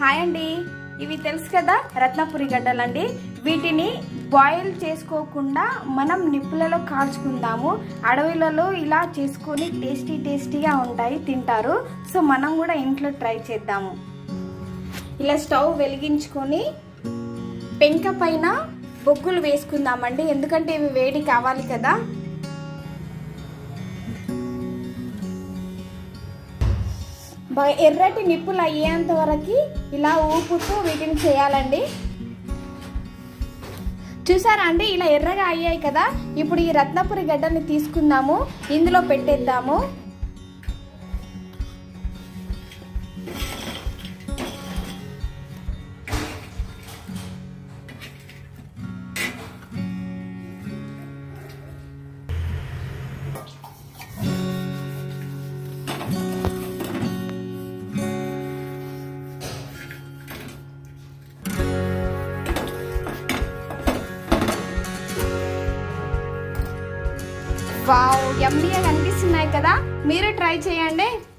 hi అండి ఇవి తెలుసు కదా రత్నపురి గడ్డలండి వీటిని బాయిల్ చేసుకోకుండా మనం నిప్పులలో కాల్చుకుందాము అడవులలో ఇలా చేసుకొని టేస్టీ టేస్టీగా ఉంటాయి తింటారు సో మనం కూడా ఇంట్లో ట్రై చేద్దాము ఇలా స్టవ్ వెలిగించుకొని పెంక పైన బొగ్గులు వేసుకుందామండి ఎందుకంటే ఇవి వేడి కావాలి కదా బాగా ఎర్రటి నిప్పులు అయ్యేంత వరకు ఇలా ఊపుతూ వీటిని చేయాలండి చూసారా అండి ఇలా ఎర్రగా అయ్యాయి కదా ఇప్పుడు ఈ రత్నపురి గడ్డని తీసుకుందాము ఇందులో పెట్టేద్దాము వావ్ యమ్మీగా కనిపిస్తున్నాయి కదా మీరు ట్రై చేయండి